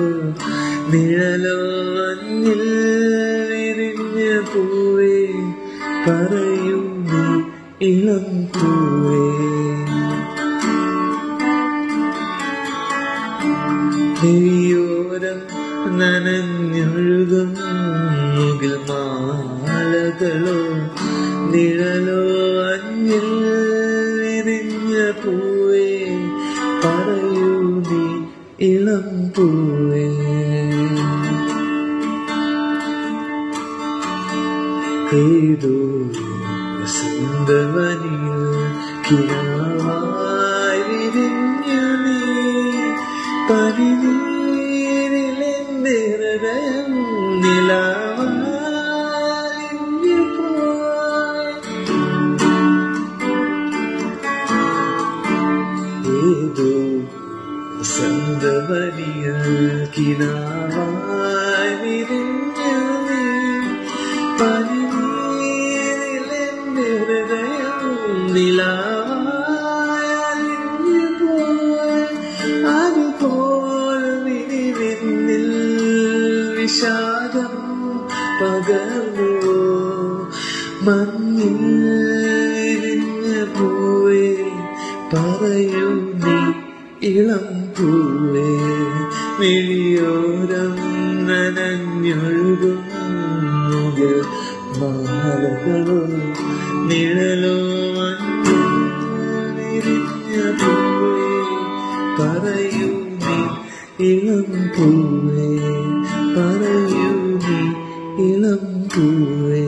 നിഴലോ അന്നിൽ വിരിഞ്ഞ പൂവേ പറയൂ നീ ഇളം പൂവേ നെയ്യോരം നനഞ്ഞൊഴുകും മുകിൽ മാലകളോ നിഴലോ അഞ്ഞിൽ വിരിഞ്ഞ പൂവേ പറയൂ നീ ഇളം പൂവേ ഏതോ വസന്തവനിൽ കിരാവായി വിരിഞ്ഞു നീ പനിനീരിലെന്റെ ഹൃദയം നിലാവാലിഞ്ഞു പോയി ഏതോ വസന്തവനിൽ കിനാവായി വിരിഞ്ഞു നീ പനിനീരിലെന്റെ ഹൃദയം നിലാവാലിഞ്ഞു പോയി അതുപോലെ നിന്നിൽ വിഷാദം പകർന്നു മഞ്ഞിൽ വിരിഞ്ഞ പൂവേ പറയൂ നീ ഇളം പൂവേ മിഴിയോരം നനഞ്ഞൊഴുകും മുകിൽ മാലകളോ നിഴലോ മഞ്ഞിൽ വിരിഞ്ഞ പൂവേ പറയൂ നീ ഇളം പൂവേ പറയൂ നീ ഇളം പൂവേ